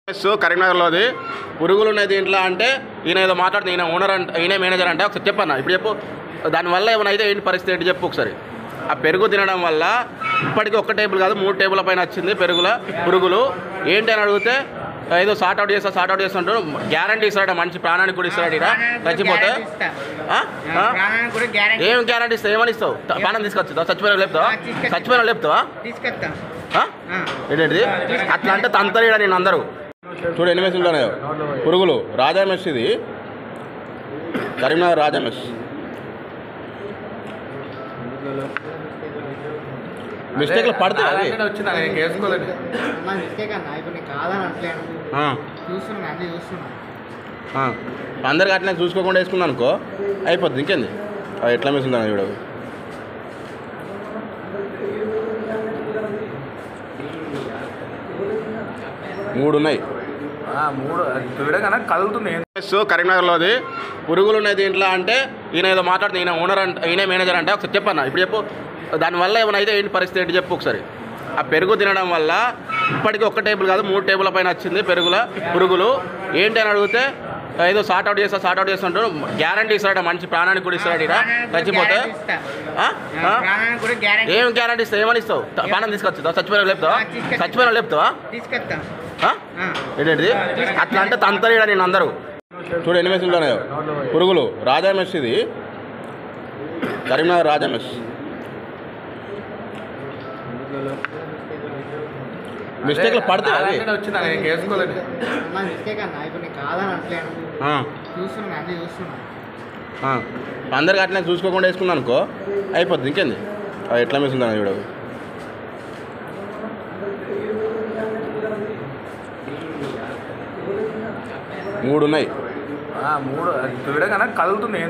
Yes కరీంనగర్లోది పురుగులు ఉన్నాయి దీంట్లో అంటే ఈయన ఏదో మాట్లాడుతుంది ఈయన ఓనర్ అంటే ఈయన మేనేజర్ అంటే ఒకసారి చెప్పన్నా ఇప్పుడు చెప్పు దానివల్ల ఏమైనా అయితే ఏంటి పరిస్థితి ఏంటి చెప్పు ఒకసారి ఆ పెరుగు తినడం వల్ల ఇప్పటికీ ఒక్క టేబుల్ కాదు మూడు టేబుల్ పైన వచ్చింది పెరుగుల పురుగులు ఏంటి అని అడిగితే ఏదో సార్ట్ అవుట్ చేస్తా సార్ట్ అవుట్ చేస్తుంటాడు గ్యారంటీ ఇస్తాడు మంచి ప్రాణానికి కూడా ఇస్తాడు ఇక్కడ చచ్చిపోతే ఆ? ఆ? ప్రాణానికి కూడా గ్యారెంటీ ఏం గ్యారంటీ ఇస్తావు ఏమని ఇస్తావు త- ప్రాణం తీసుకొచ్చుతావు చచ్చిపోయిన లేపుతావా ఆ, తీసుకొచ్చి- చచ్చిపోయిన లేపుతావా తీసుకొస్తాం ఆ? ఆ. ఏంటంటే అట్లా అంటే తంతరీడ నేను అందరూ చూడు ఎన్ని మెస్సులు ఉన్నాయో పురుగులు రాజా మెస్ ఇది కరీంనగర్ రాజా మెస్ మిస్టేక్లు పడతాయి అవి. వచ్చిందా నేను వేసుకోలేదు నా మిస్టేక్ అన్న ఇప్పుడు నీకు కాదని అంటలేను ఆ, చూస్తున్నా అన్నీ చూస్తున్నా ఆ. అందరికి అట్లా చూసుకోకుండా వేసుకున్నాను అనుకో అయిపోద్ది ఇంకేంది ఆ, ఎట్లా మెస్ ఉందా చూడ మూడు ఉన్నాయి మూడు చూడగానే కదులుతుంది ఎస్ కరీంనగర్లోది పురుగులు ఉన్నాయి దీంట్లో అంటే ఈయన ఏదో మాట్లాడుతుంది ఈయన ఓనర్ అంటే ఈయన మేనేజర్ అంటే ఒకసారి చెప్పన్నా ఇప్పుడు చెప్పు దానివల్ల ఏమైనా అయితే ఏంటి పరిస్థితి ఏంటి చెప్పు ఒకసారి ఆ పెరుగు తినడం వల్ల ఇప్పటికీ ఒక్క టేబుల్ కాదు మూడు టేబుల్ పైన వచ్చింది పెరుగుల పురుగులు ఏంటి అని అడిగితే ఏదో సార్ట్ అవుట్ చేస్తా సార్ట్ అవుట్ చేస్తుంటాడు గ్యారంటీ ఇస్తాడు మంచి ప్రాణానికి కూడా ఇస్తాడు ఇక్కడ చచ్చిపోతే ఆ? ఆ? ప్రాణానికి కూడా గ్యారెంటీ ఏం గ్యారంటీ ఇస్తావు ఏమని ఇస్తావు త- ప్రాణం తీసుకొచ్చుతావు చచ్చిపోయిన లేపుతావా ఆ, తీసుకొచ్చి- చచ్చిపోయిన లేపుతావా తీసుకొస్తాం ఆ? ఆ. ఏంటంటే అట్లా అంటే తంతరీడ నేను అందరూ చూడు ఎన్ని మెస్సులు ఉన్నాయో పురుగులు రాజా మెస్ ఇది కరీంనగర్ రాజా మెస్ మిస్టేక్లు పడతాయి అవి. వచ్చిందా నేను వేసుకోలేదు నా మిస్టేక్ అన్న ఇప్పుడు నీకు కాదని అంటలేను ఆ, చూస్తున్నా అన్నీ చూస్తున్నా ఆ. అందరికి అట్లా చూసుకోకుండా వేసుకున్నాను అనుకో అయిపోద్ది ఇంకేంది ఆ, ఎట్లా మెస్ ఉందా చూడ మూడు ఉన్నాయి మూడు చూడగానే కదులుతుంది